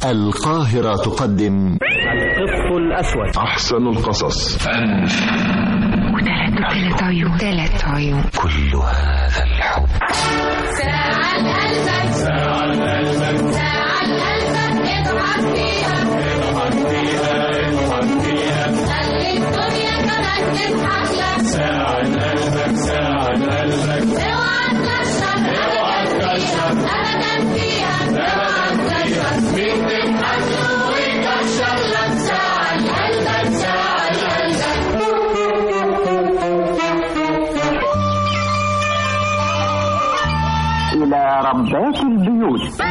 القاهرة تقدم القط الأسود أحسن القصص وثلاث عيون ثلاث عيون كل هذا الحب ساعة قلبك ساعة قلبك ساعة قلبك اضحك فيها اضحك فيها اضحك فيها خلي الدنيا كمان تضحك لك ساعة قلبك ساعة قلبك اوعى تكشف اوعى تكشف ابدا فيها اوعى تكشف مين تضحك له ويكشف لك ساعة قلبك ساعة قلبك إلى ربات البيوت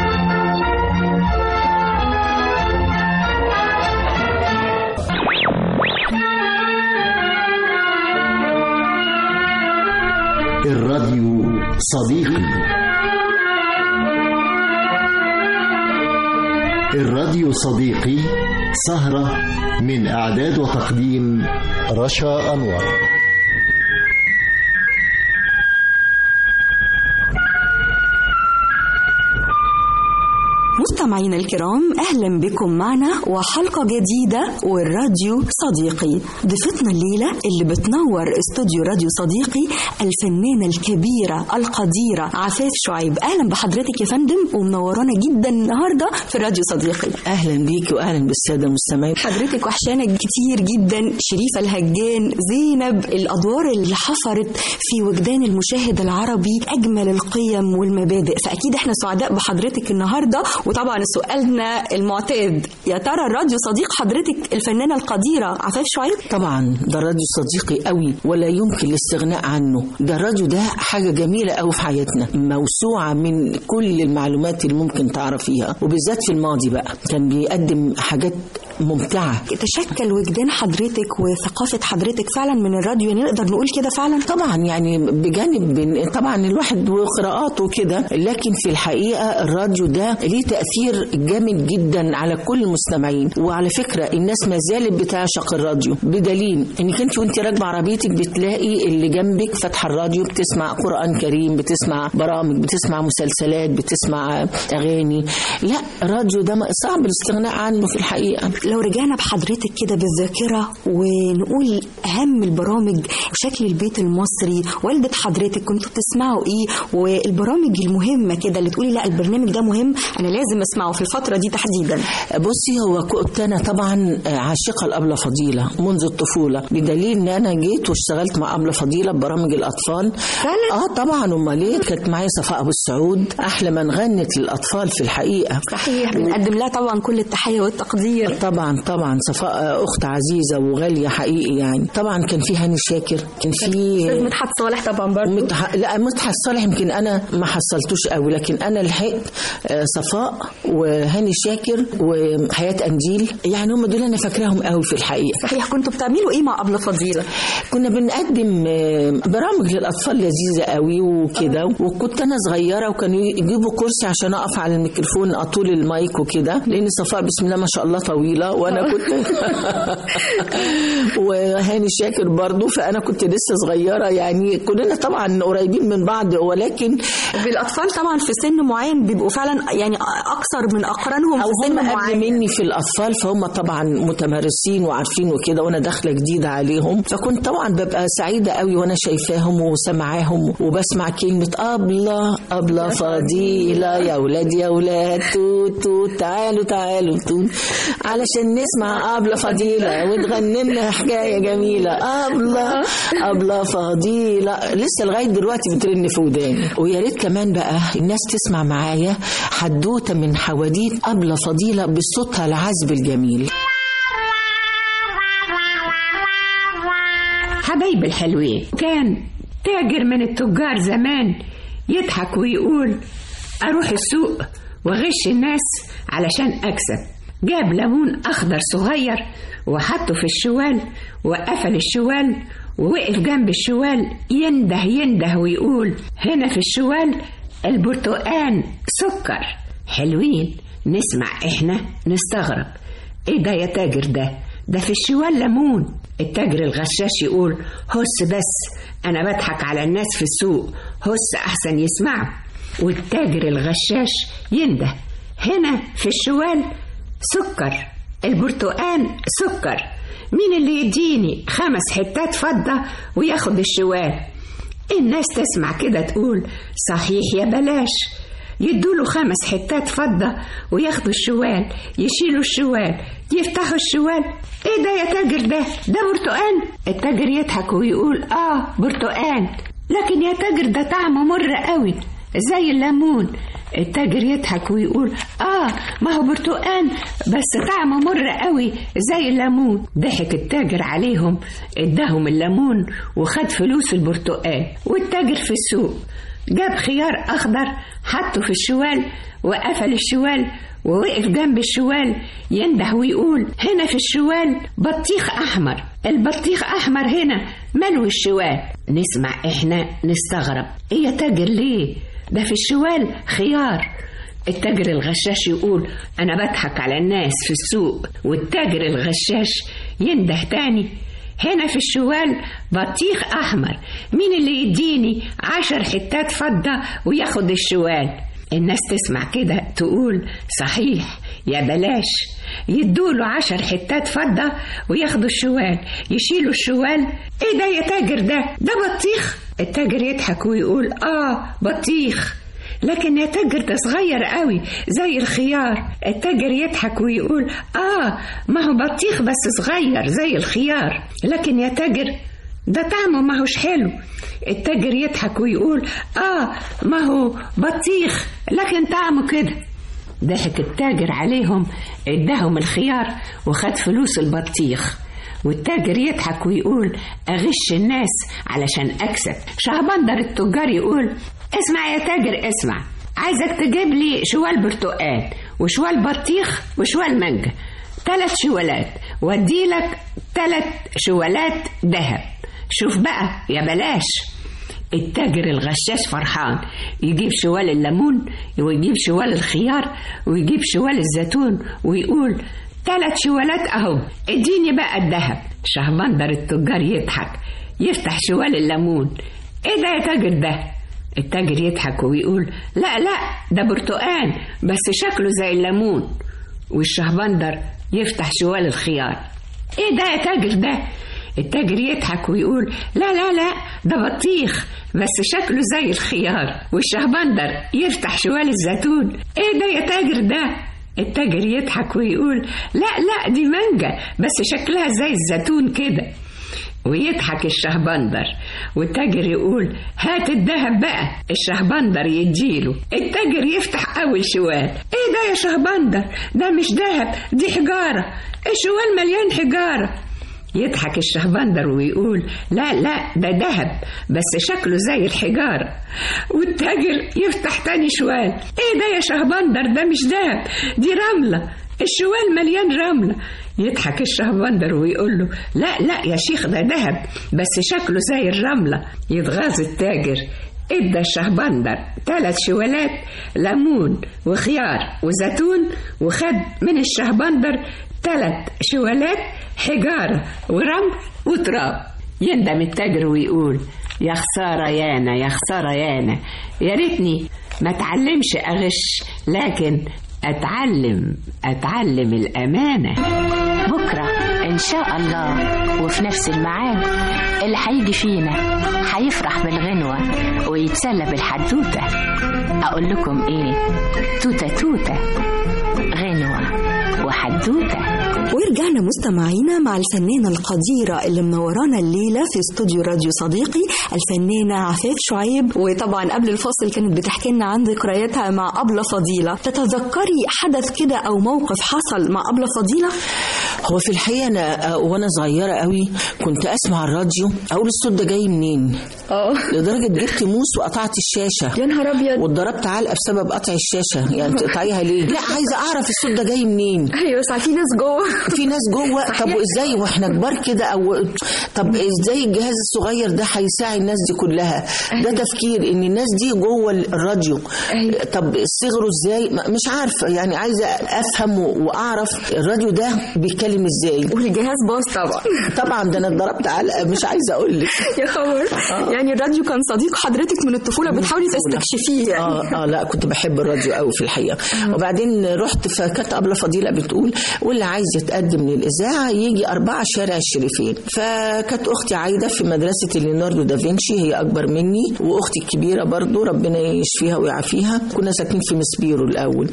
الراديو صديقي الراديو صديقي سهرة من إعداد وتقديم رشا أنور مستمعينا الكرام اهلا بكم معنا وحلقه جديده والراديو صديقي ضيفتنا الليله اللي بتنور استوديو راديو صديقي الفنانه الكبيره القديره عفاف شعيب اهلا بحضرتك يا فندم ومنورانا جدا النهارده في راديو صديقي اهلا بيكي واهلا بالساده المستمعين حضرتك وحشانا كتير جدا شريفه الهجان زينب الادوار اللي حفرت في وجدان المشاهد العربي اجمل القيم والمبادئ فاكيد احنا سعداء بحضرتك النهارده وطبعا سؤالنا المعتاد يا ترى الراديو صديق حضرتك الفنانه القديره عفاف شعيب طبعا ده راديو صديقي قوي ولا يمكن الاستغناء عنه ده الراديو ده حاجه جميله قوي في حياتنا موسوعه من كل المعلومات اللي ممكن تعرفيها وبالذات في الماضي بقى كان بيقدم حاجات ممتعه تشكل وجدان حضرتك وثقافه حضرتك فعلا من الراديو يعني نقدر نقول كده فعلا طبعا يعني بجانب بن- طبعا الواحد وقراءاته كده لكن في الحقيقه الراديو ده ليه تاثير جامد جدا على كل المستمعين وعلى فكره الناس ما زالت بتعشق الراديو بدليل انك انت وانت راكبه عربيتك بتلاقي اللي جنبك فاتحه الراديو بتسمع قران كريم بتسمع برامج بتسمع مسلسلات بتسمع اغاني لا الراديو ده صعب الاستغناء عنه في الحقيقه لو رجعنا بحضرتك كده بالذاكرة ونقول أهم البرامج وشكل البيت المصري والدة حضرتك كنتوا بتسمعوا إيه والبرامج المهمة كده اللي تقولي لا البرنامج ده مهم أنا لازم أسمعه في الفترة دي تحديدا بصي هو كنت انا طبعا عاشقه لابله فضيله منذ الطفوله بدليل ان انا جيت واشتغلت مع ابله فضيله ببرامج الاطفال فعلا؟ اه طبعا امال ايه كانت معايا صفاء ابو السعود احلى من غنت للاطفال في الحقيقه صحيح بنقدم لها طبعا كل التحية والتقدير طبعا طبعا صفاء اخت عزيزه وغاليه حقيقي يعني طبعا كان في هاني شاكر كان أستاذ في مدحت صالح طبعا برضه متح... لا مدحت صالح يمكن انا ما حصلتوش قوي لكن انا لحقت آه، صفاء وهاني شاكر وحياه انجيل يعني هم دول انا فاكراهم قوي في الحقيقه صحيح كنتوا بتعملوا إيه مع أبلة فضيلة كنا بنقدم آه، برامج للاطفال لذيذه قوي وكده وكنت انا صغيره وكانوا يجيبوا كرسي عشان اقف على الميكروفون اطول المايك وكده لان صفاء بسم الله ما شاء الله طويله وانا كنت وهاني شاكر برضو فانا كنت لسه صغيره يعني كلنا طبعا قريبين من بعض ولكن بالأطفال طبعا في سن معين بيبقوا فعلا يعني أكثر من أقرانهم او في سن هم قبل معين مني في الاطفال فهم طبعا متمرسين وعارفين وكده وانا داخله جديده عليهم فكنت طبعا ببقى سعيده قوي وانا شايفاهم وسامعاهم وبسمع كلمه ابله ابله فضيله يا ولاد يا ولاد توت توت تعالوا تعالوا توت علشان نسمع ابله فضيله وتغني لنا حكايه جميله ابله ابله فضيله لسه لغايه دلوقتي بترن في وداني ويا ريت كمان بقى الناس تسمع معايا حدوته من حواديت ابله فضيله بصوتها العذب الجميل حبايب الحلوين كان تاجر من التجار زمان يضحك ويقول أروح السوق وأغش الناس علشان أكسب جاب ليمون أخضر صغير وحطه في الشوال وقفل الشوال ووقف جنب الشوال ينده ينده ويقول هنا في الشوال البرتقان سكر حلوين نسمع احنا نستغرب ايه ده يا تاجر ده ده في الشوال ليمون التاجر الغشاش يقول هس بس انا بضحك على الناس في السوق هس احسن يسمعوا والتاجر الغشاش ينده هنا في الشوال سكر البرتقان سكر مين اللي يديني خمس حتات فضة وياخد الشوال الناس تسمع كده تقول صحيح يا بلاش يدوله خمس حتات فضة وياخدوا الشوال يشيلوا الشوال يفتحوا الشوال ايه ده يا تاجر ده ده برتقان التاجر يضحك ويقول اه برتقان لكن يا تاجر ده طعمه مر قوي زي الليمون التاجر يضحك ويقول اه ما هو برتقان بس طعمه مر قوي زي الليمون ضحك التاجر عليهم اداهم الليمون وخد فلوس البرتقان والتاجر في السوق جاب خيار اخضر حطه في الشوال وقفل الشوال ووقف جنب الشوال ينده ويقول هنا في الشوال بطيخ احمر البطيخ احمر هنا ملو الشوال نسمع احنا نستغرب ايه يا تاجر ليه ده في الشوال خيار التاجر الغشاش يقول انا بضحك على الناس في السوق والتاجر الغشاش ينده تاني هنا في الشوال بطيخ احمر مين اللي يديني عشر حتات فضة وياخد الشوال الناس تسمع كده تقول صحيح يا بلاش يدوله عشر حتات فضة وياخدوا الشوال يشيلوا الشوال ايه ده يا تاجر ده ده بطيخ التاجر يضحك ويقول اه بطيخ لكن يا تاجر ده صغير قوي زي الخيار التاجر يضحك ويقول اه ما هو بطيخ بس صغير زي الخيار لكن يا تاجر ده طعمه ما هوش حلو التاجر يضحك ويقول اه ما هو بطيخ لكن طعمه كده ضحك التاجر عليهم اداهم الخيار وخد فلوس البطيخ والتاجر يضحك ويقول أغش الناس علشان أكسب شهبندر التجار يقول اسمع يا تاجر اسمع عايزك تجيب لي شوال برتقال وشوال بطيخ وشوال مانجا ثلاث شوالات واديلك ثلاث شوالات ذهب شوف بقى يا بلاش التاجر الغشاش فرحان يجيب شوال الليمون ويجيب شوال الخيار ويجيب شوال الزيتون ويقول ثلاث شوالات اهو اديني بقى الذهب شهبندر التجار يضحك يفتح شوال الليمون ايه ده يا تاجر ده التاجر يضحك ويقول لا لا ده برتقان بس شكله زي الليمون والشهبندر يفتح شوال الخيار ايه ده يا تاجر ده التاجر يضحك ويقول لا لا لا ده بطيخ بس شكله زي الخيار والشهبندر يفتح شوال الزيتون ايه ده يا تاجر ده التاجر يضحك ويقول لا لا دي مانجا بس شكلها زي الزيتون كده ويضحك الشهبندر والتاجر يقول هات الذهب بقى الشهبندر يديله التاجر يفتح اول شوال ايه ده يا شهبندر ده مش ذهب دي حجارة الشوال مليان حجارة يضحك الشهبندر ويقول لا لا ده ذهب بس شكله زي الحجارة والتاجر يفتح تاني شوال ايه ده يا شهبندر ده مش ذهب دي رملة الشوال مليان رملة يضحك الشهبندر ويقول له لا لا يا شيخ ده ذهب بس شكله زي الرملة يتغاظ التاجر ادى الشهبندر ثلاث شوالات ليمون وخيار وزيتون وخد من الشهبندر ثلاث شوالات حجارة ورمل وتراب يندم التاجر ويقول يا خسارة يانا يا خسارة يانا يا ريتني ما اتعلمش أغش لكن أتعلم أتعلم الأمانة بكرة إن شاء الله وفي نفس الميعاد اللي هيجي فينا هيفرح بالغنوة ويتسلى بالحدوتة أقول لكم إيه توتة توتة غنوة وحدوتة ورجعنا مستمعينا مع الفنانة القديرة اللي منورانا الليلة في استوديو راديو صديقي الفنانة عفاف شعيب وطبعا قبل الفاصل كانت بتحكي لنا عن ذكرياتها مع أبلة فضيلة تتذكري حدث كده أو موقف حصل مع أبلة فضيلة؟ هو في الحقيقه انا آه، وانا صغيره قوي كنت اسمع الراديو اقول الصوت ده جاي منين اه لدرجه جبت موس وقطعت الشاشه يا نهار أبيض واتضربت علقه بسبب قطع الشاشه يعني تقطعيها ليه لا عايزه اعرف الصوت ده جاي منين أيوة صح في ناس جوه في ناس جوه طب وازاي واحنا كبار كده او طب ازاي الجهاز الصغير ده هيساعد الناس دي كلها ده تفكير ان الناس دي جوه الراديو أيوة. طب صغروا ازاي ما- مش عارفه يعني عايزه افهم و- واعرف الراديو ده بيتكلم بيتكلم ازاي والجهاز باظ طبعا طبعا ده انا اتضربت علقه مش عايزه اقول لك يا خبر يعني الراديو كان صديق حضرتك من الطفوله بتحاولي تستكشفيه يعني اه اه لا كنت بحب الراديو قوي في الحقيقه وبعدين رحت فكانت ابله فضيله بتقول واللي عايز يتقدم للاذاعه يجي أربعة شارع الشريفين فكانت اختي عايده في مدرسه ليوناردو دافنشي هي اكبر مني واختي الكبيره برضو ربنا يشفيها ويعافيها كنا ساكنين في مسبيرو الاول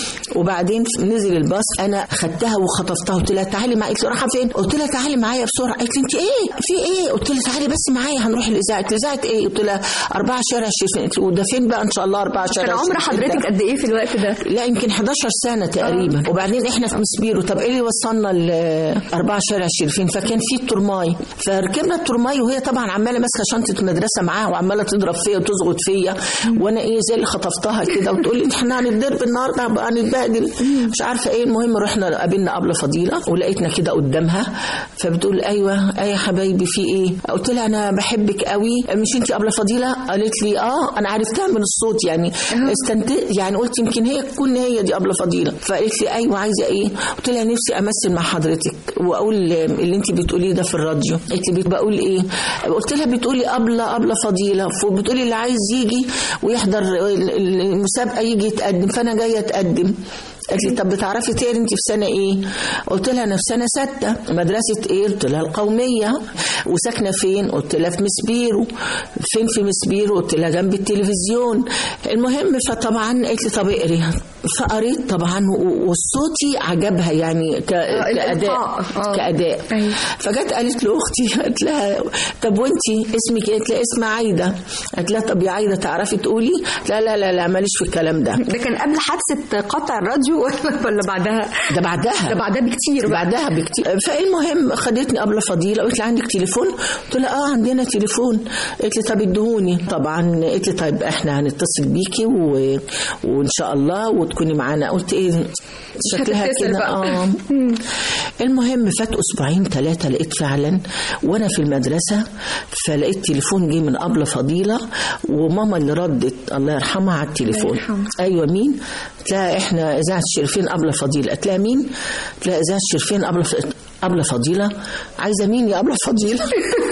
وبعدين نزل الباص انا خدتها وخطفتها قلت لها تعالي معايا قلت لها رايحه فين قلت لها تعالي معايا بسرعه قالت لي انت ايه في ايه قلت لها تعالي بس معايا هنروح الاذاعه قلت لها اذاعه ايه قلت لها أربعة شارع الشريفين قلت لها وده فين بقى ان شاء الله أربعة شارع كان عمر الشريفين ده؟ حضرتك قد ايه في الوقت ده؟ لا يمكن 11 سنة تقريبا وبعدين احنا في مسبيرو طب ايه اللي وصلنا لأربعة شارع الشريفين فكان في الترماي فركبنا الترماي وهي طبعا عمالة ماسكة شنطة المدرسة معاها وعمالة تضرب فيا وتزغط فيا وانا ايه زي اللي خطفتها كده وتقول لي احنا هنتضرب النهارده هبقى هنتبهدل مش عارفة ايه المهم رحنا قابلنا أبلة فضيلة ولقيتنا كده قدامها فبتقول ايوه ايه يا حبايبي في ايه قلت لها انا بحبك قوي مش انت أبلة فضيلة قالت لي اه انا عرفتها من الصوت يعني استنت يعني قلت يمكن هي تكون هي دي أبلة فضيلة فقالت لي ايوه عايزه ايه قلت لها نفسي امثل مع حضرتك واقول اللي انت بتقوليه ده في الراديو قالت لي بقول ايه قلت لها بتقولي أبلة أبلة فضيلة فبتقولي اللي عايز يجي ويحضر ال- ال- المسابقه يجي يتقدم فانا جايه اتقدم قالت لي طب بتعرفي تقري انت في سنه ايه؟ قلت لها انا في سنه سته مدرسه ايه؟ قلت لها القوميه وساكنه فين؟ قلت لها في مسبيرو فين في مسبيرو؟ قلت لها جنب التلفزيون المهم فطبعا قالت لي طب اقري فقريت طبعا و- وصوتي عجبها يعني ك... كاداء الإلقاء. آه. كاداء أيوة. فجت قالت لاختي قالت لها طب وانتي اسمك ايه؟ قالت لها اسمي عايده قالت لها طب يا عايده تعرفي تقولي؟ لا لا لا لا ماليش في الكلام ده ده كان قبل حادثه قطع الراديو ولا ولا بعدها؟ ده بعدها ده بعدها بكتير بقى. بعدها بكتير فالمهم خدتني قبل فضيله قلت لها عندك تليفون قلت لها اه عندنا تليفون قالت لي طب ادهوني طبعا قالت لي طيب احنا هنتصل بيكي و... وان شاء الله وتكوني معانا قلت ايه شكلها هتتصل كده بقى. اه المهم فات اسبوعين ثلاثه لقيت فعلا وانا في المدرسه فلقيت تليفون جه من ابله فضيله وماما اللي ردت الله يرحمها على التليفون ايوه مين؟ قلت لها احنا اذاعه الشرفين ابله فضيله قلت لها مين؟ قلت لها اذاعه الشرفين ابله ف... أبلة فضيلة عايزة مين يا أبلة فضيلة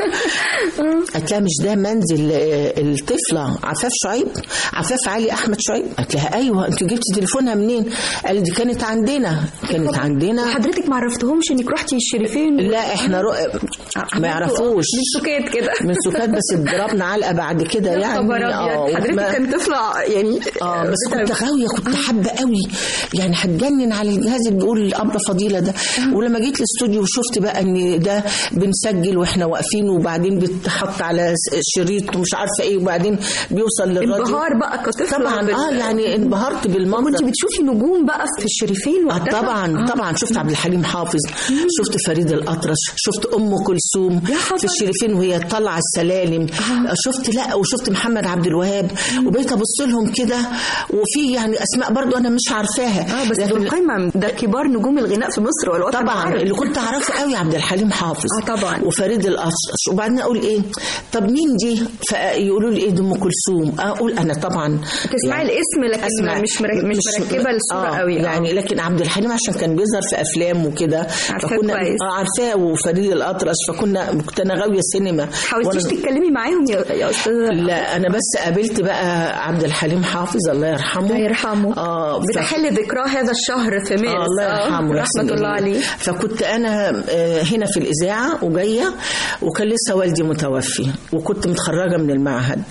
قالت لها مش ده منزل آه، الطفلة عفاف شعيب عفاف علي أحمد شعيب قالت لها أيوة أنت جبتي تليفونها منين قالت دي كانت عندنا كانت عندنا حضرتك ما عرفتهمش انك رحتي الشريفين لا احنا رو... ما يعرفوش من سكات كده من سكات بس اتضربنا علقه بعد كده يا يعني خبر ابيض حضرتك وما- كان طفله يعني اه بس كنت غاويه كنت حابه قوي يعني هتجنن على الجهاز اللي بيقول الابله فضيله ده ولما جيت الاستوديو وشفت بقى ان ده بنسجل واحنا واقفين وبعدين بيتحط على س- شريط ومش عارفه ايه وبعدين بيوصل للراديو انبهار بقى كطفله طبعا بال- اه يعني انبهرت بالمنظر كنت بتشوفي نجوم بقى في الشريفين آه وقتها طبعا طبعا شفت عبد الحليم حافظ شفت فريد الاطرش شفت ام كلثوم يا خبر. في الشريفين وهي طالعه السلالم شفت لا وشفت محمد عبد الوهاب وبقيت ابص لهم كده وفي يعني اسماء برضو انا مش عارفاها اه بس دول قمم ده كبار نجوم الغناء في مصر والوطن طبعا العربي. اللي كنت اعرفه قوي عبد الحليم حافظ آه طبعا. وفريد الاطرش وبعدين اقول ايه طب مين دي فيقولوا لي ايه دي ام كلثوم اقول انا طبعا تسمعي الاسم لكن أسمع. مش مرك- مش مركبه الصوره آه قوي آه. يعني لكن عبد الحليم عشان كان بيظهر في افلام وكده عارفاه فكنا كويس. اه عارفاه وفريد الاطرش فكنا كنت انا غاويه سينما حاولتيش وأنا- تتكلمي معاهم يا يا استاذه لا انا بس قابلت بقى عبد الحليم حافظ الله يرحمه الله يرحمه اه ف- بتحل ذكراه هذا الشهر في مارس آه الله آه، يرحمه رحمه يحسن الله إليه. عليه فكنت انا آه، هنا في الاذاعه وجايه وكان لسه والدي متوفي وكنت متخرجه من المعهد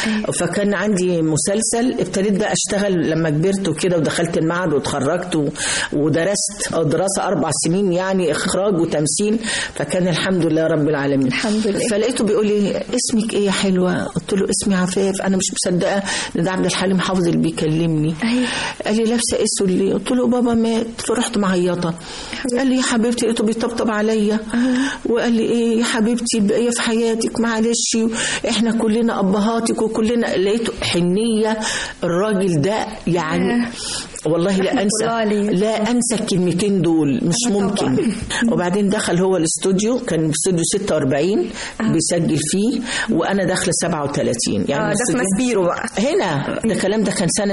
فكان عندي مسلسل ابتديت بقى اشتغل لما كبرت وكده ودخلت المعهد واتخرجت و- ودرست أو دراسه اربع سنين يعني اخراج وتمثيل فكان الحمد لله رب العالمين الحمد لله. فلقيته بيقول لي اسمك ايه يا حلوه قلت له اسمي عفاف انا مش مصدقه ان ده عبد الحليم حافظ اللي بيكلمني أيوة. قال لي لابسه اسود ليه قلت له بابا مات فرحت معيطه قال لي يا حبيبتي لقيته بيطبطب عليا وقال لي ايه يا حبيبتي بقيه في حياتك معلش احنا كلنا ابهاتك وكلنا لقيته حنيه الراجل ده يعني والله لا انسى الله عليك. لا انسى الكلمتين دول مش ممكن وبعدين دخل هو الاستوديو كان استوديو 46 بيسجل فيه وانا داخله 37 يعني آه، ده في الاستوديو- مسبيرو بقى هنا ده الكلام ده كان سنه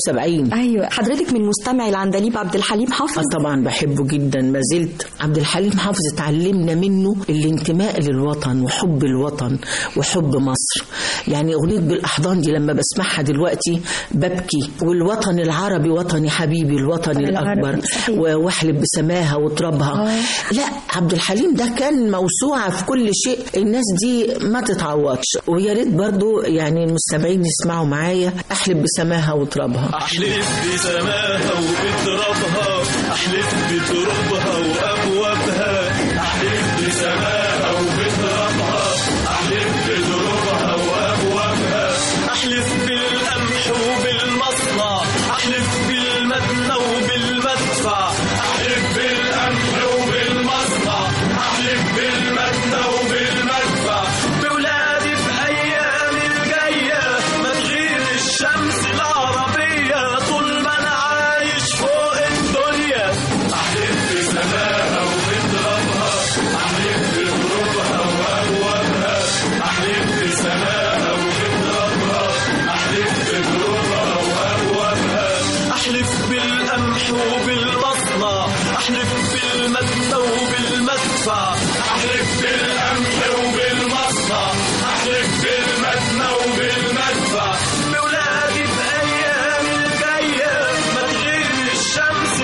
73 ايوه حضرتك من مستمعي العندليب عبد الحليم حافظ اه طبعا بحبه جدا ما زلت عبد الحليم حافظ اتعلمنا منه الانتماء للوطن وحب الوطن وحب مصر يعني اغنيه بالاحضان دي لما بسمعها دلوقتي ببكي والوطن العربي وطني حبيبي الوطن الاكبر صحيح. و- واحلب بسماها وترابها لا عبد الحليم ده كان موسوعه في كل شيء الناس دي ما تتعوضش ويا ريت برضو يعني المستمعين يسمعوا معايا احلب بسماها وترابها أحلف بسماها وبترابها أحلف بترابها وأبوابها أحلف بسماها وبترابها أحلف بترابها وأبوابها أحلف بالقمح وبالمصنع أحلف بالمدنى وبالمدفع أحلف بالقمح وبالمصنع أحلف بالمدنى وبالمدفع بولادي في أيام الجاية ما تغيب الشمس العربية طول ما أنا عايش فوق الدنيا أحلف بسماها وبترابها أحلف بغروبها وأبوابها أحلف بسماها وبترابها أحلف بغروبها وأبوابها أحلف بالقمح وبالمصنع أحلف بالمدنى وبالمدفع أحلف بالقمح وبالمصنع أحلف بالمدنى وبالمدفع بولادي في أيام الجاية ما تغيب الشمس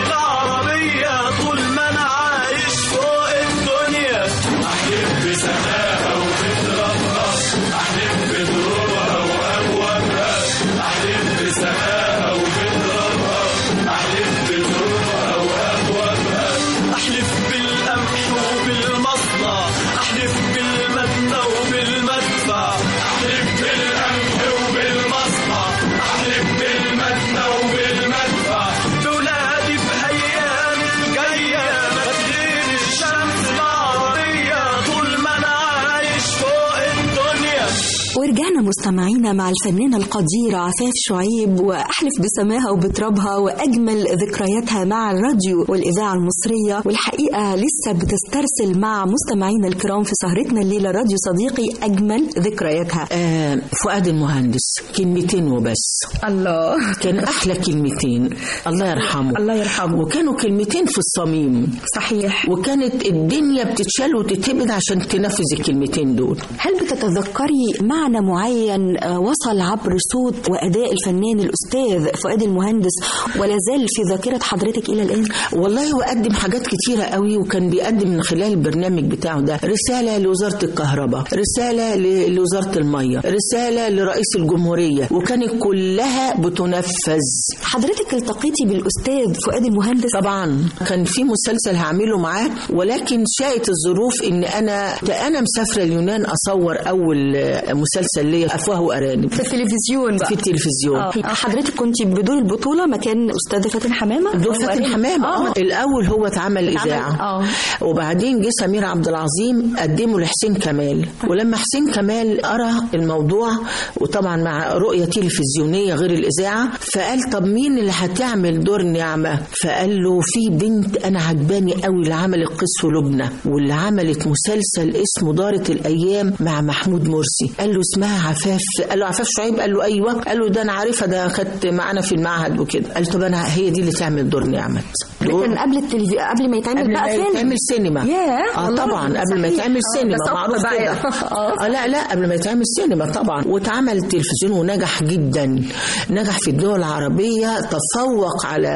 العربية طول ما أنا عايش فوق الدنيا أحلف بسماها وبترابها أحلف بدروبها وأبوابها أحلف بسماها وبترابها أحلف بدروبها وأبوابها أحلف بالقمح وبالمصنع أحلف بالمدنى وبالمدفع أحلف بالقمح وبالمصنع أحلف بالمدنى وبالمدفع بولادي في أيام الجاية ما تغيب الشمس العربية طول ما أنا عايش فوق الدنيا ورجعنا مستمعينا مع الفنانة القديرة عفاف شعيب وأحلف بسماها وبترابها وأجمل ذكرياتها مع الراديو والإذاعة المصرية والحقيقة لسه بتسترسل مع مستمعينا الكرام في سهرتنا الليلة راديو صديقي أجمل ذكرياتها آه فؤاد المهندس كلمتين وبس الله كان احلى كلمتين الله يرحمه الله يرحمه. وكانوا كلمتين في الصميم صحيح وكانت الدنيا بتتشال وتتهبد عشان تنفذ الكلمتين دول هل بتتذكري معنى معين آه، وصل عبر صوت وأداء الفنان الأستاذ فؤاد المهندس ولا زال في ذاكرة حضرتك إلى الآن؟ والله هو قدم حاجات كتيرة قوي وكان بيقدم من خلال البرنامج بتاعه ده رسالة لوزارة الكهرباء رسالة ل- لوزارة المية رسالة لرئيس الجمهورية وكانت كلها بتنفذ حضرتك التقيتي بالأستاذ فؤاد المهندس طبعا كان في مسلسل هعمله معاه ولكن شاءت الظروف ان انا انا مسافره اليونان اصور اول آه، مسلسل ليا افواه وارانب في التلفزيون بقى في التلفزيون آه. حضرتك كنت بدور البطولة مكان أستاذة فاتن حمامة دور هو فاتن قريب. حمامة آه. آه. الأول هو اتعمل إذاعة آه. وبعدين جه سمير عبد العظيم قدمه لحسين كمال ولما حسين كمال قرأ الموضوع وطبعا مع رؤية تلفزيونية غير الإذاعة فقال طب مين اللي هتعمل دور نعمة فقال له في بنت أنا عجباني قوي اللي عملت قصة لبنى واللي عملت مسلسل اسمه دارة الأيام مع محمود مرسي قال له اسمها عفاف قال له عفاف شعيب قال له أيوه قال له ده أنا عارفها ده كانت معانا في المعهد وكده قال طب أنا هي دي اللي تعمل دور نعمة ده كان قبل التلفزيون قبل ما يتعمل قبل بقى ما فيلم يتعمل سينما ياه، اه والله طبعا قبل ما صحيح. يتعمل آه، سينما ده صح معروف بقى. كده آه. اه لا لا قبل ما يتعمل سينما طبعا واتعمل تلفزيون ونجح جدا نجح في الدول العربيه تفوق على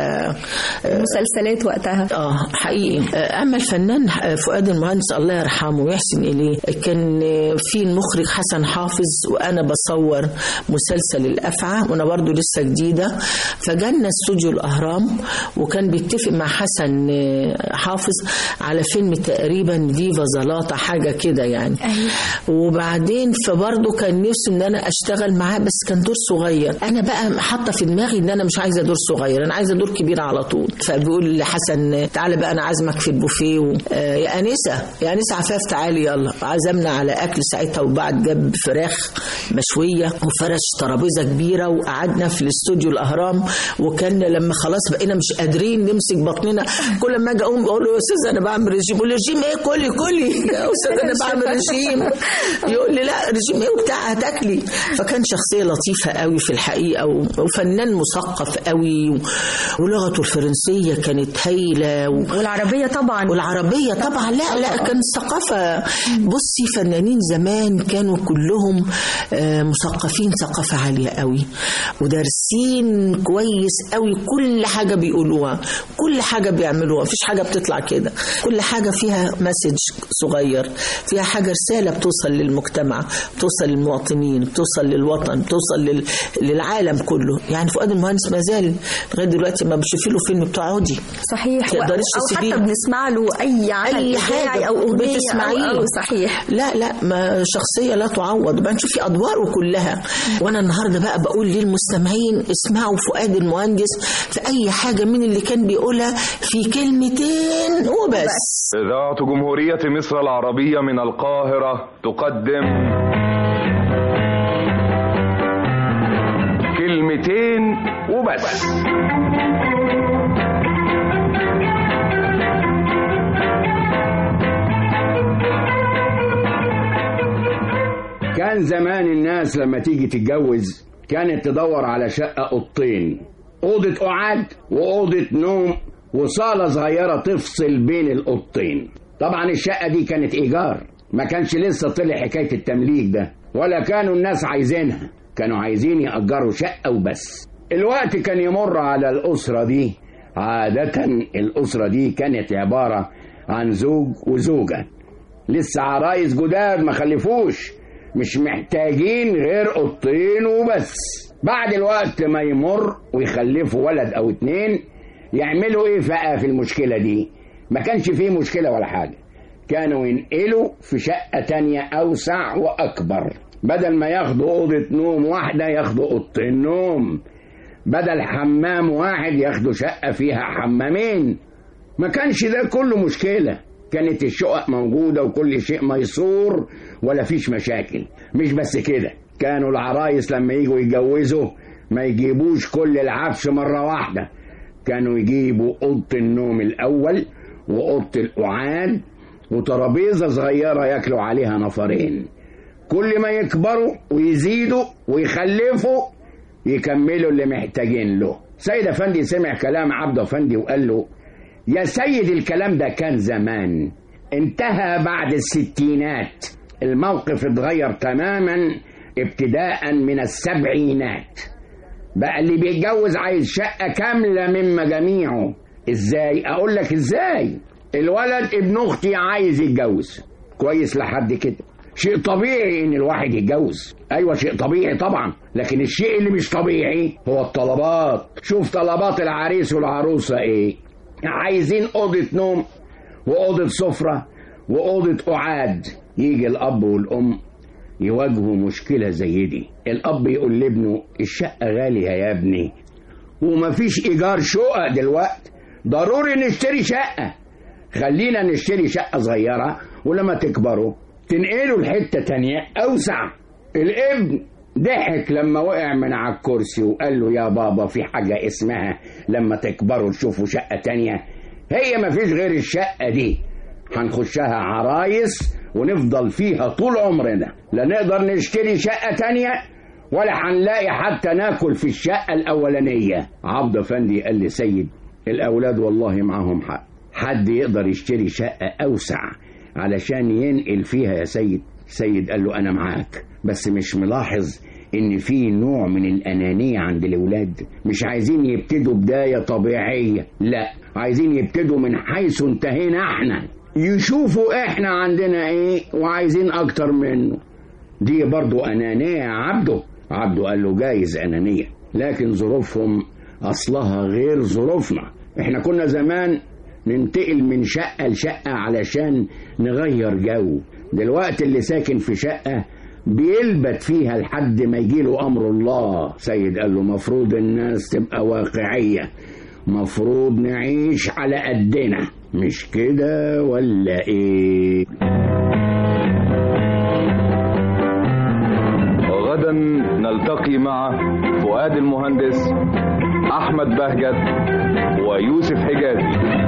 آه، مسلسلات وقتها اه حقيقي آه، اما الفنان آه، فؤاد المهندس الله يرحمه ويحسن اليه كان آه، في المخرج حسن حافظ وانا بصور مسلسل الافعى وانا برضو لسه جديده فجالنا استوديو الاهرام وكان بيتفق مع حسن آه، حافظ على فيلم تقريبا ديفا زلاطه حاجه كده يعني وبعدين فبرضه كان نفسي ان انا اشتغل معاه بس كان دور صغير انا بقى حاطه في دماغي ان انا مش عايزه دور صغير انا عايزه دور كبير على طول فبيقول لحسن تعالى بقى انا عازمك في البوفيه و... آه يا انسه يا انسه عفاف تعالي يلا عزمنا على اكل ساعتها وبعد جاب فراخ فراخ مشويه وفرش ترابيزه كبيره وقعدنا في الاستوديو الاهرام وكان لما خلاص بقينا مش قادرين نمسك بطننا كل ما اجي اقوم اقول له يا استاذ انا بعمل رجيم يقول لي رجيم ايه كلي كلي يا استاذ انا بعمل رجيم يقول لي لا رجيم ايه وبتاع هتاكلي فكان شخصيه لطيفه قوي في الحقيقه و- وفنان مثقف قوي و- ولغته الفرنسيه كانت هايله و... والعربية طبعا والعربية طبعا لا لا كانت ثقافة بصي فنانين زمان كانوا كلهم آه، مثقفين ثقافة عالية قوي ودارسين كويس قوي كل حاجة بيقولوها كل حاجة بيعملوها مفيش حاجة بتطلع كده كل حاجة فيها مسج صغير فيها حاجة رسالة بتوصل للمجتمع بتوصل للمواطنين بتوصل للوطن بتوصل لل... للعالم كله يعني فؤاد المهندس ما زال لغاية دلوقتي ما بتشوفي له فيلم بتقعدي صحيح تقدريش او تسيبيه. حتى بنسمع له اي عمل اي إذاعي حاجه او اغنيه بتسمعيه أو, أو صحيح لا لا ما شخصيه لا تعوض بقى نشوفي ادواره كلها وانا النهارده بقى بقول للمستمعين اسمعوا فؤاد المهندس في اي حاجه من اللي كان بيقولها في كلمتين وبس إذاعة جمهورية مصر العربية من القاهرة تقدم كلمتين وبس كان زمان الناس لما تيجي تتجوز كانت تدور على شقة أوضتين أوضة قعاد وأوضة نوم وصالة صغيرة تفصل بين الأوضتين طبعا الشقة دي كانت إيجار ما كانش لسه طلع حكاية التمليك ده ولا كانوا الناس عايزينها كانوا عايزين يأجروا شقة وبس الوقت كان يمر على الأسرة دي عادة الأسرة دي كانت عبارة عن زوج وزوجة لسه عرايس جداد ما خلفوش مش محتاجين غير اوضتين وبس بعد الوقت ما يمر ويخلفوا ولد او اتنين يعملوا ايه بقى في المشكلة دي ما كانش فيه مشكلة ولا حاجة كانوا ينقلوا في شقة تانية اوسع واكبر بدل ما ياخدوا اوضة نوم واحدة ياخدوا اوضتين نوم بدل حمام واحد ياخدوا شقة فيها حمامين ما كانش ده كله مشكلة كانت الشقق موجودة وكل شيء ميسور ولا فيش مشاكل مش بس كده كانوا العرايس لما يجوا يتجوزوا ما يجيبوش كل العفش مرة واحدة كانوا يجيبوا أوضة النوم الأول وأوضة القعاد وترابيزة صغيرة ياكلوا عليها نفرين كل ما يكبروا ويزيدوا ويخلفوا يكملوا اللي محتاجين له سيد أفندي سمع كلام عبد أفندي وقال له يا سيد الكلام ده كان زمان انتهى بعد الستينات الموقف اتغير تماما ابتداء من السبعينات بقى اللي بيتجوز عايز شقة كاملة من مجاميعه ازاي اقول لك ازاي الولد ابن اختي عايز يتجوز كويس لحد كده شيء طبيعي ان الواحد يتجوز ايوه شيء طبيعي طبعا لكن الشيء اللي مش طبيعي هو الطلبات شوف طلبات العريس والعروسة ايه عايزين اوضة نوم واوضة سفرة واوضة قعاد يجي الاب والام يواجهوا مشكلة زي دي الاب يقول لابنه الشقة غالية يا ابني ومفيش ايجار شقق دلوقتي ضروري نشتري شقة خلينا نشتري شقة صغيرة ولما تكبروا تنقلوا لحتة تانية أوسع الابن ضحك لما وقع من على الكرسي وقال له يا بابا في حاجة اسمها لما تكبروا تشوفوا شقة تانية هي مفيش غير الشقة دي هنخشها عرايس ونفضل فيها طول عمرنا لا نقدر نشتري شقة تانية ولا هنلاقي حتى ناكل في الشقة الأولانية عبد أفندي قال لي سيد الأولاد والله معاهم حق حد يقدر يشتري شقة أوسع علشان ينقل فيها يا سيد سيد قال له أنا معاك بس مش ملاحظ إن في نوع من الأنانية عند الأولاد مش عايزين يبتدوا بداية طبيعية لا عايزين يبتدوا من حيث انتهينا احنا يشوفوا احنا عندنا ايه وعايزين اكتر منه دي برضو أنانية يا عبده عبده قال له جايز أنانية لكن ظروفهم أصلها غير ظروفنا احنا كنا زمان ننتقل من شقة لشقة علشان نغير جو دلوقتي اللي ساكن في شقة بيلبت فيها لحد ما يجيله أمر الله سيد قال له مفروض الناس تبقى واقعية مفروض نعيش على قدنا مش كده ولا ايه غدا نلتقي مع فؤاد المهندس أحمد بهجت ويوسف حجازي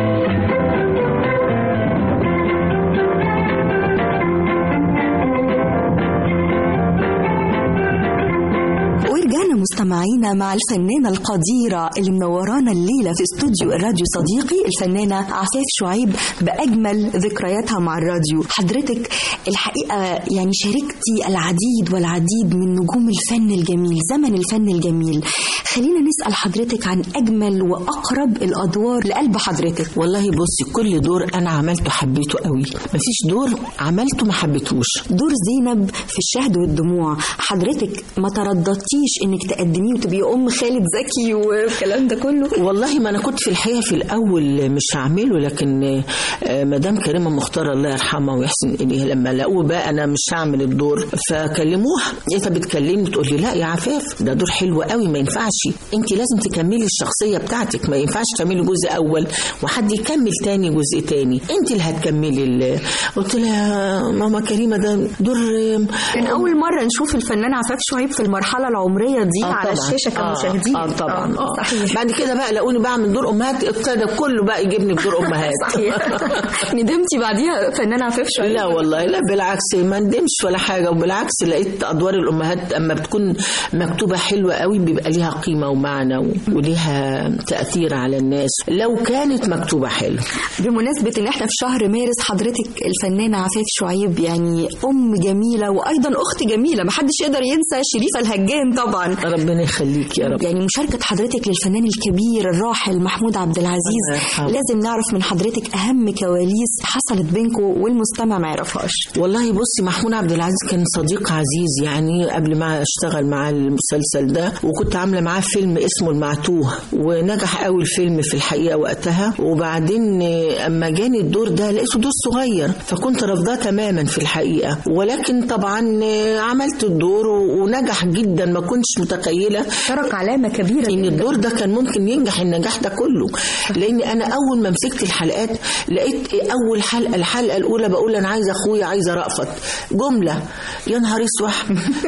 ورجعنا مستمعينا مع الفنانة القديرة اللي منورانا الليلة في استوديو الراديو صديقي الفنانة عفاف شعيب بأجمل ذكرياتها مع الراديو حضرتك الحقيقة يعني شاركتي العديد والعديد من نجوم الفن الجميل زمن الفن الجميل خلينا نسأل حضرتك عن أجمل وأقرب الأدوار لقلب حضرتك والله بصي كل دور انا عملته حبيته قوي مفيش دور عملته ما حبيتهوش دور زينب في الشهد والدموع حضرتك ما ترددتيش انك تقدميه وتبقي ام خالد زكي والكلام ده كله والله ما انا كنت في الحقيقه في الاول مش هعمله لكن آه، مدام كريمه مختار الله يرحمها ويحسن اليها لما لقوه بقى انا مش هعمل الدور فكلموها لقيتها بتكلمني تقول لي لا يا عفاف ده دور حلو قوي ما ينفعش انت لازم تكملي الشخصيه بتاعتك ما ينفعش تعملي جزء اول وحد يكمل تاني جزء تاني انت اللي هتكملي ال- قلت لها ماما كريمه ده دور كان اول مره نشوف الفنان عفاف شعيب في المرحله العمريه دي آه على طبعاً. الشاشه آه، كمشاهدين اه طبعا اه صحيح بعد كده بقى لقوني بعمل دور امهات ابتدى كله بقى يجيبني في دور امهات صحيح ندمتي بعديها فنان عفاف شعيب لا والله لا بالعكس ما ندمش ولا حاجه وبالعكس لقيت ادوار الامهات اما بتكون مكتوبه حلوه قوي بيبقى ليها قيمه ومعنى و- وليها تاثير على الناس لو كانت مكتوبه حلو بمناسبة ان احنا في شهر مارس حضرتك الفنانة عفاف شعيب يعني ام جميلة وايضا اخت جميلة محدش يقدر ينسى شريفة الهجان طبعا ربنا يخليك يا رب يعني مشاركة حضرتك للفنان الكبير الراحل محمود عبد العزيز الله يرحمه. لازم نعرف من حضرتك اهم كواليس حصلت بينكم والمستمع ما يعرفهاش والله بصي محمود عبد العزيز كان صديق عزيز يعني قبل ما اشتغل معاه المسلسل ده وكنت عامله معاه فيلم اسمه المعتوه ونجح قوي الفيلم في الحقيقه وقتها وبعدين آه، اما جاني الدور ده لقيته دور صغير فكنت رافضاه تماما في الحقيقه ولكن طبعا آه، عملت الدور و- ونجح جدا ما كنتش متخيله ترك علامة كبيرة ان الدور ده كان ممكن ينجح النجاح ده كله لان انا اول ما مسكت الحلقات لقيت اول حلقه الحلقه الاولى بقول انا عايزه اخويا عايزه رأفت جمله يا نهار اسوح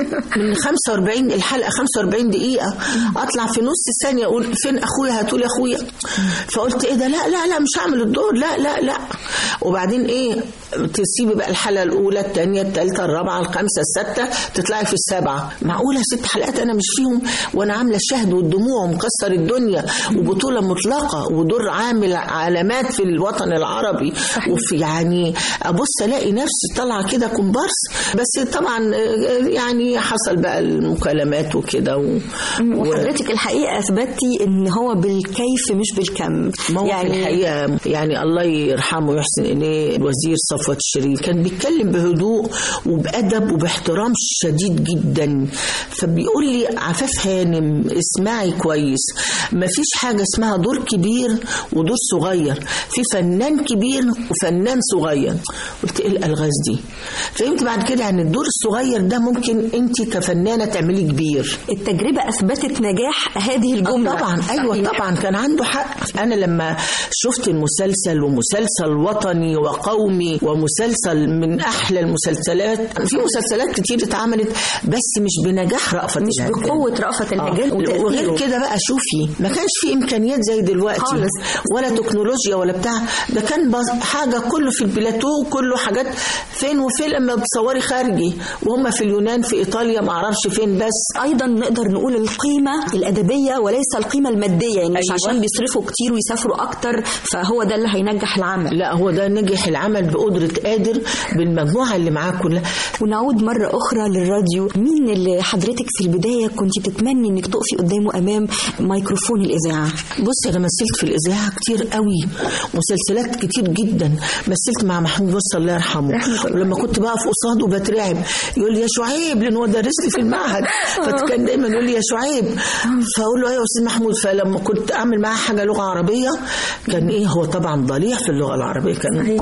من 45 الحلقه 45 دقيقه اطلع في نص ثانيه اقول فين اخويا هاتولي اخويا فقلت ايه ده لا لا لا مش هعمل الدور لا لا لا وبعدين ايه تسيبي بقى الحلقه الاولى الثانيه الثالثه الرابعه الخامسه السادسه تطلعي في السابعه معقوله ست حلقات انا مش فيهم وانا عامله الشهد والدموع ومكسر الدنيا وبطوله مطلقه ودور عامل علامات في الوطن العربي وفي يعني ابص الاقي نفسي طالعه كده كومبارس بس طبعا آه، يعني حصل بقى المكالمات وكده و... وحضرتك الحقيقة اثبتي ان هو بالكيف مش بالكم ما هو يعني في الحقيقه يعني الله يرحمه ويحسن اليه الوزير صفوت الشريف كان بيتكلم بهدوء وبادب وباحترام شديد جدا فبيقول لي عفاف هانم اسمعي كويس ما فيش حاجه اسمها دور كبير ودور صغير في فنان كبير وفنان صغير قلت ايه الالغاز دي فهمت بعد كده ان الدور الصغير ده ممكن انت كفنانه تعملي كبير التجربة اثبتت نجاح هذه الجملة طبعا ايوه صحيح. طبعا كان عنده حق انا لما شفت المسلسل ومسلسل وطني وقومي ومسلسل من احلى المسلسلات في مسلسلات كتير اتعملت بس مش بنجاح رأفت مش الهجان. بقوة رأفت الهجان آه. وتأثيره. وغير كده بقى شوفي ما كانش في امكانيات زي دلوقتي خالص. ولا تكنولوجيا ولا بتاع ده كان بس- حاجه كله في البلاتو كله حاجات فين وفين لما بتصوري خارجي وهم في اليونان في ايطاليا ما اعرفش فين بس ايضا نقدر نقول القيمه الادبيه وليس القيمه الماديه يعني مش أيوة. عشان بيصرفوا كتير ويسافروا اكتر فهو ده اللي هينجح العمل لا هو ده نجح العمل بقدرة قادر بالمجموعة اللي معاه كلها ونعود مرة أخرى للراديو مين اللي حضرتك في البداية كنت تتمني إنك تقفي قدامه أمام ميكروفون الإذاعة بصي أنا مثلت في الإذاعة كتير قوي مسلسلات كتير جدا مثلت مع محمود بص الله يرحمه ولما كنت بقف قصاده بترعب يقول لي يا شعيب لأن هو درس لي في المعهد فكان دايما يقول لي يا شعيب فأقول له أيوة يا أستاذ محمود فلما كنت أعمل معاه حاجة لغة عربية كان إيه هو طبعا ضليع في اللغة العربية كان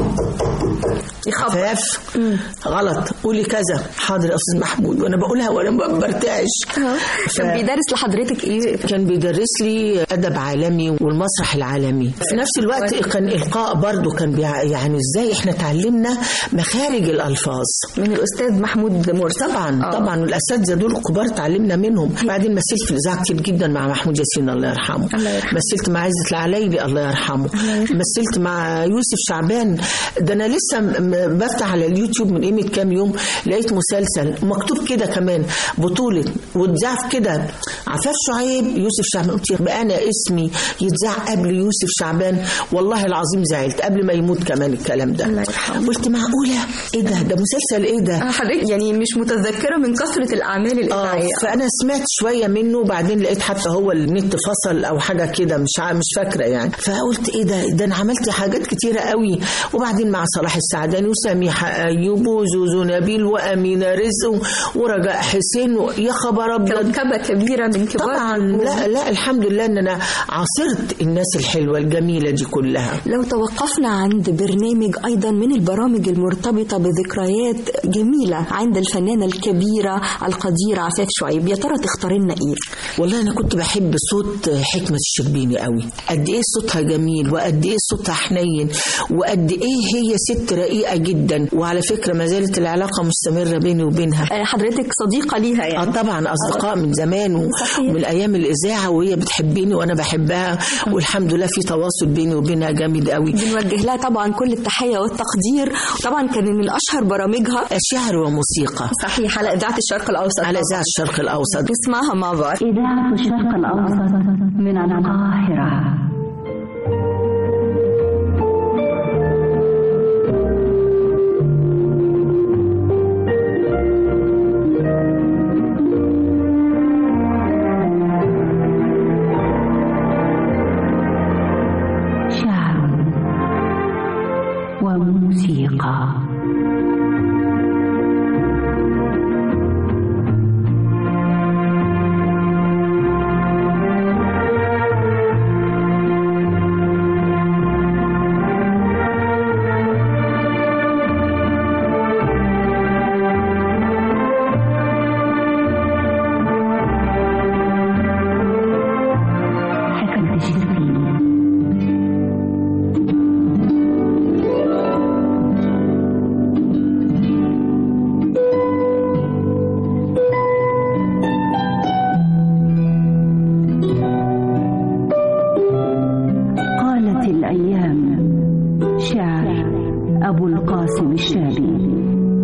خفاف غلط قولي كذا حاضر يا استاذ محمود وانا بقولها وانا ما برتعش كان بيدرس لحضرتك ايه كان بيدرس لي ادب عالمي والمسرح العالمي في نفس الوقت كان القاء برضو كان بيع يعني ازاي احنا اتعلمنا مخارج الالفاظ من الاستاذ محمود مرسي طبعا آه. طبعا والاساتذه دول الكبار اتعلمنا منهم بعدين مثلت في الاذاعه كتير جدا مع محمود ياسين الله يرحمه الله يرحمه. مثلت مع عزت العلايلي الله يرحمه مثلت مع يوسف شعبان ده انا لسه م- م- بفتح على اليوتيوب من قيمه كام يوم لقيت مسلسل مكتوب كده كمان بطوله واتذاع كده عفاف شعيب يوسف شعبان قلت يبقى انا اسمي يتذاع قبل يوسف شعبان والله العظيم زعلت قبل ما يموت كمان الكلام ده الله يرحمه. قلت معقوله ايه ده ده مسلسل ايه ده آه، حضرتك يعني مش متذكره من كثره الاعمال اه الاذاعيه فانا سمعت شويه منه وبعدين لقيت حتى هو النت فصل او حاجه كده مش ع- مش فاكره يعني فقلت ايه ده ده انا عملت حاجات كتيره قوي وبعدين مع صلاح السعداني وسميحه ايوب وزوزو نبيل وامينه رزق ورجاء حسين و- يا خبر ابيض كوكبه كبيره من كبار طبعا لا لا الحمد لله ان انا عاصرت الناس الحلوه الجميله دي كلها لو توقفنا عند برنامج أيضا من البرامج المرتبطة بذكريات جميلة عند الفنانة الكبيرة القديرة عفاف شعيب يا ترى تختاري لنا إيه؟ والله انا كنت بحب صوت حكمه الشربيني قوي قد ايه صوتها جميل وقد ايه صوتها حنين وقد ايه هي ست رقيقه جدا وعلى فكره ما زالت العلاقه مستمره بيني وبينها آه، حضرتك صديقة ليها اه يعني طبعا اصدقاء من زمان و- صحيح. ومن ايام الاذاعه وهي بتحبني وانا بحبها والحمد لله في تواصل بيني وبينها جامد قوي بنوجه لها طبعا كل التحية والتقدير طبعا كان من أشهر برامجها شعر وموسيقى صحيح على إذاعة الشرق الأوسط على طبعاً. اذاعه الشرق الاوسط نسمعها مع بعض إذاعة الشرق الأوسط من القاهرة شعر وموسيقى حكمة الشربيني قالت الأيام شعر أبو القاسم الشابي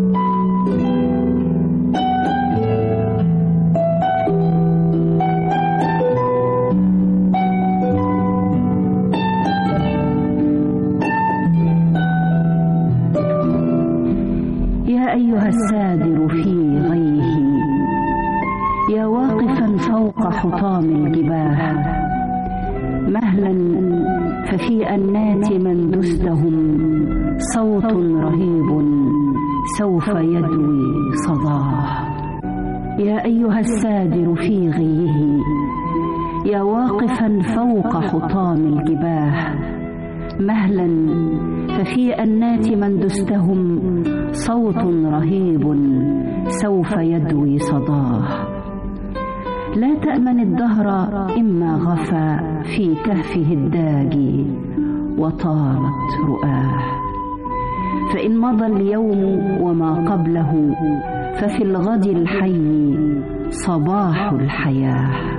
يا أيها السادر في غيه يا واقفا فوق حطام الجباه مهلا ففي أنات من دستهم صوت رهيب سوف يدوي صداه يا أيها السادر في غيه يا واقفا فوق حطام الجباه مهلا ففي أنات من دستهم صوت رهيب سوف يدوي صداه لا تأمن الدهر إما غفى في كهفه الداجي وطالت رؤاه فإن مضى اليوم وما قبله ففي الغد الحي صباح الحياه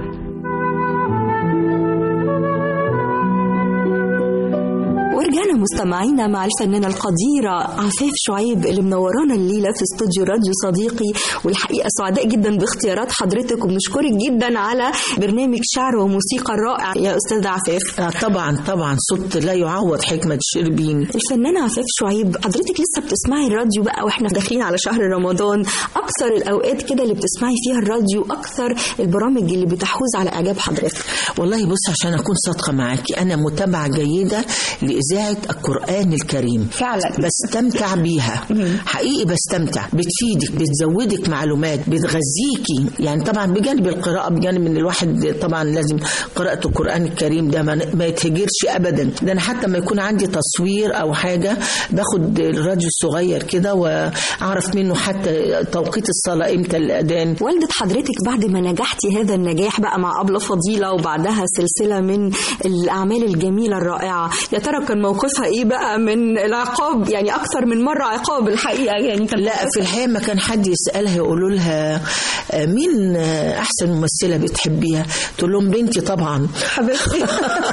ورجعنا مستمعينا مع الفنانة القديرة عفاف شعيب اللي منورانا الليلة في استوديو راديو صديقي والحقيقة سعداء جدا باختيارات حضرتك وبنشكرك جدا على برنامج شعر وموسيقى الرائع يا أستاذة عفاف آه طبعا طبعا صوت لا يعوض حكمه الشربيني الفنانة عفاف شعيب حضرتك لسه بتسمعي الراديو بقى واحنا داخلين على شهر رمضان أكثر الأوقات كده اللي بتسمعي فيها الراديو أكثر البرامج اللي بتحوز على إعجاب حضرتك والله بص عشان اكون صادقه معاكي انا متابعه جيده لاذاعه إذاعة القرآن الكريم فعلا بستمتع بيها حقيقي بستمتع بتفيدك بتزودك معلومات بتغذيكي يعني طبعا بجانب القراءة بجانب ان الواحد طبعا لازم قراءة القرآن الكريم ده ما ما يتهجرش ابدا ده انا حتى ما يكون عندي تصوير او حاجة باخد الراديو الصغير كده واعرف منه حتى توقيت الصلاة امتى الاذان والدة حضرتك بعد ما نجحتي هذا النجاح بقى مع أبلة فضيلة وبعدها سلسلة من الأعمال الجميلة الرائعة يا ترى كان موقفها إيه بقى من العقاب يعني أكثر من مرة عقاب الحقيقة يعني كان لا في الحقيقة ما كان حد يسألها يقولوا لها آه، مين آه، أحسن ممثلة بتحبيها تقول لهم بنتي طبعا حبيبتي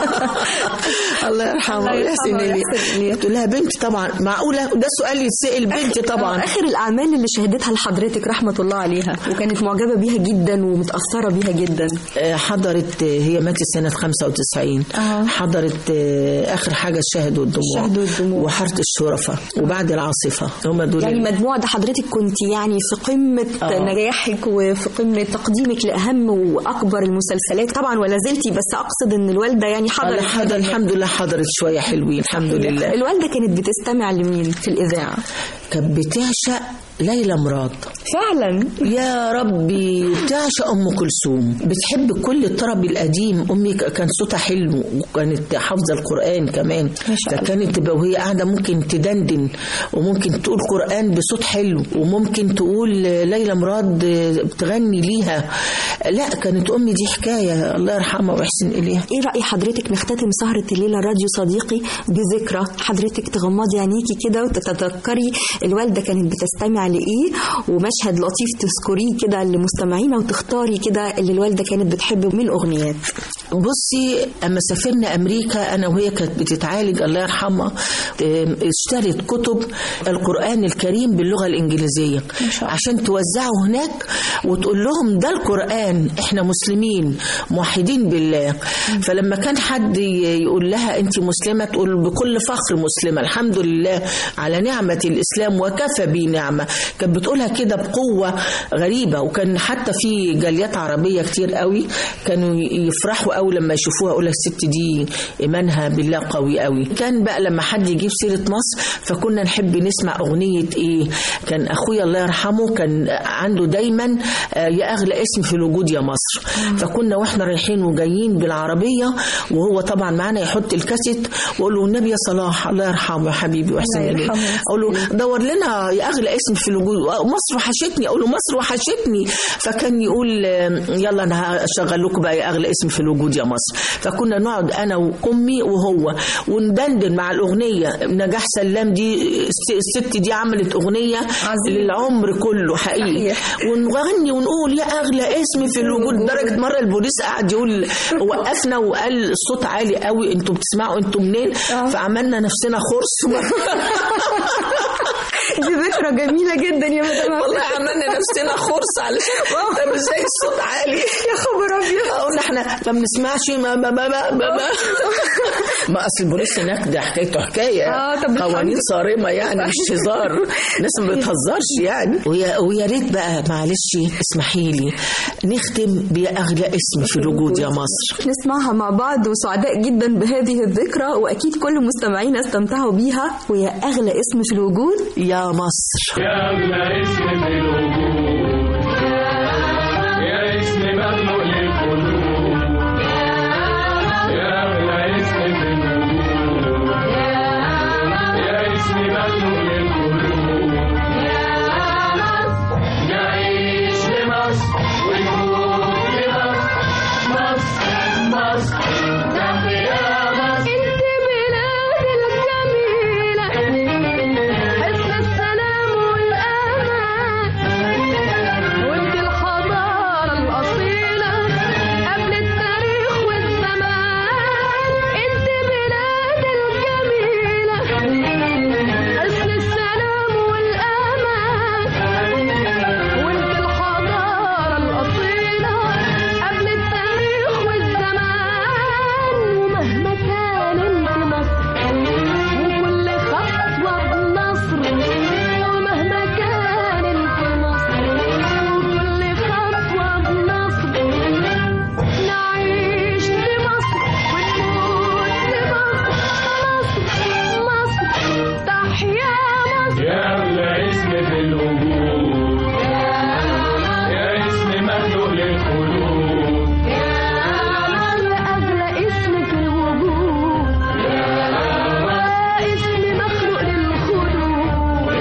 الله يرحمها الله ويحسن يرحمها إليها ويحسن إليها. تقول لها بنتي طبعا معقولة ده سؤال يتسأل بنتي طبعا آخر الأعمال اللي شهدتها لحضرتك رحمة الله عليها وكانت معجبة بيها جدا ومتأثرة بيها جدا آه، حضرت آه، هي ماتت سنة 95 آه. حضرت آه، آخر حاجة الشهد والدموع الشهد والدموع. وحارة الشرفة وبعد العاصفة هم دول يعني مجموعة ده حضرتك كنت يعني في قمة آه. نجاحك وفي قمة تقديمك لأهم وأكبر المسلسلات طبعا ولا زلتي بس أقصد إن الوالدة يعني حضرت حضر الحمد لله حضرت شوية حلوين الحمد لله الوالدة كانت بتستمع لمين في الإذاعة كانت بتعشق ليلى مراد فعلا يا ربي بتعشق ام كلثوم بتحب كل الطرب القديم امي ك- كان صوتها حلو وكانت حافظه القران كمان ما شاء الله. فكانت تبقى وهي قاعده ممكن تدندن وممكن تقول قران بصوت حلو وممكن تقول ليلى مراد بتغني ليها لا كانت امي دي حكايه الله يرحمها ويحسن اليها ايه رأي حضرتك نختتم سهرة الليلة راديو صديقي بذكرى حضرتك تغمضي عينيكي كده وتتذكري الوالدة كانت بتستمع لإيه ومشهد لطيف تذكريه كده لمستمعينا وتختاري كده اللي الوالدة كانت بتحبه من أغنيات بصي اما سافرنا امريكا انا وهي كانت بتتعالج الله يرحمها ام، اشترت كتب القران الكريم باللغه الانجليزيه عشان توزعه هناك وتقول لهم ده القران احنا مسلمين موحدين بالله فلما كان حد ي- يقول لها انت مسلمه تقول بكل فخر مسلمه الحمد لله على نعمه الاسلام وكفى بي نعمه كانت بتقولها كده بقوه غريبه وكان حتى في جاليات عربيه كتير قوي كانوا يفرحوا قوي لما يشوفوها يقول لك الست دي ايمانها بالله قوي قوي كان بقى لما حد يجيب سيره مصر فكنا نحب نسمع اغنيه ايه كان اخويا الله يرحمه كان عنده دايما آه، يا اغلى اسم في الوجود يا مصر فكنا واحنا رايحين وجايين بالعربيه وهو طبعا معانا يحط الكاسيت واقول له النبي يا صلاح الله يرحمه يا حبيبي واحسن الله اليه يرحمه. اقول له دور لنا يا اغلى اسم في الوجود مصر وحشتني اقول له مصر وحشتني فكان يقول آه، يلا انا هشغل لكم بقى يا اغلى اسم في الوجود يا مصر فكنا نقعد انا وامي وهو وندندن مع الاغنيه نجاح سلام دي الس- الست دي عملت اغنيه للعمر كله حقيقي ونغني ونقول يا اغلى اسم في الوجود لدرجه مره البوليس قعد يقول وقفنا وقال الصوت عالي قوي انتوا بتسمعوا انتوا منين فعملنا نفسنا خرس دي ذكرى جميلة جدا يا مدام والله عملنا نفسنا خرس علشان طب ازاي الصوت عالي يا خبر ابيض قلنا احنا ما بنسمعش ما ما ما ما, ما, ما. ما اصل البوليس هناك ده حكايته حكايه آه، طب قوانين الحمد- صارمه يعني مش هزار الناس ما بتهزرش يعني ويا ويا ريت بقى معلش اسمحي لي نختم بيا اغلى اسم في الوجود يا مصر نسمعها مع بعض وسعداء جدا بهذه الذكرى واكيد كل مستمعينا استمتعوا بيها ويا اغلى اسم في الوجود يا مصر يا أغلى اسم في الوجود يا اسم مخلوق للقلوب يا أغلى اسم في الوجود يا اسم مخلوق للقلوب نعيش لمصر ونموت لمصر مصر مصر تحيا مصر انت بلاد الجميلة حسن السلام والأمان وانت الحضارة الأصيلة قبل التاريخ والزمان انت بلاد الجميلة حسن السلام في الوجود يا اسم مخلوق للقلوب أغلى اسم في الوجود اسم مخلوق للخلود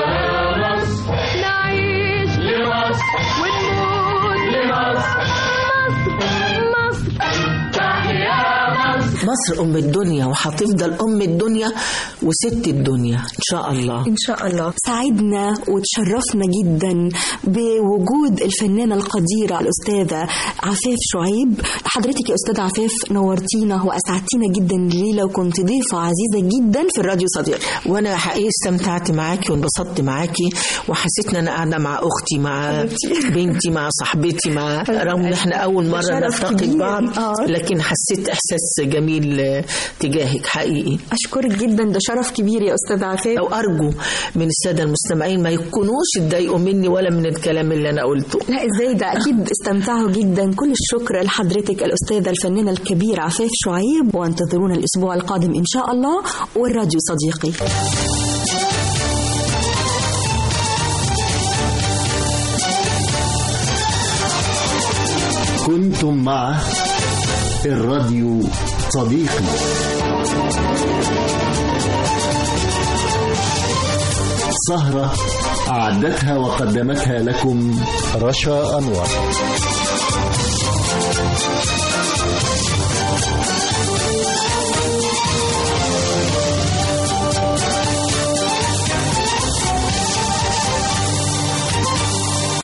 نعيش لمصر ونموت لمصر مصر تحيا مصر مصر أم الدنيا وهتفضل أم الدنيا وست الدنيا إن شاء الله إن شاء الله سعدنا وتشرفنا جدا بوجود الفنانة القديرة الأستاذة عفاف شعيب حضرتك يا أستاذة عفاف نورتينا وأسعدتينا جدا الليلة وكنت ضيفة عزيزة جدا في الراديو صديق وانا حقيقي استمتعت معاكي وانبسطت معاكي وحسيت ان انا قاعده مع اختي مع بنتي مع صاحبتي مع رغم ان احنا اول مره شرف نلتقي كبير. بعض آه. لكن حسيت احساس جميل آه، تجاهك حقيقي أشكرك جدا ده شرف كبير يا أستاذة عفاف او ارجو من الساده المستمعين ما يكونوش اتضايقوا مني ولا من الكلام اللي انا قلته لا ازاي ده اكيد استمتعوا جدا كل الشكر لحضرتك الاستاذه الفنانه الكبيره عفاف شعيب وانتظرونا الاسبوع القادم ان شاء الله والراديو صديقي كنتم مع الراديو صديقي سهرة أعدتها وقدمتها لكم رشا أنور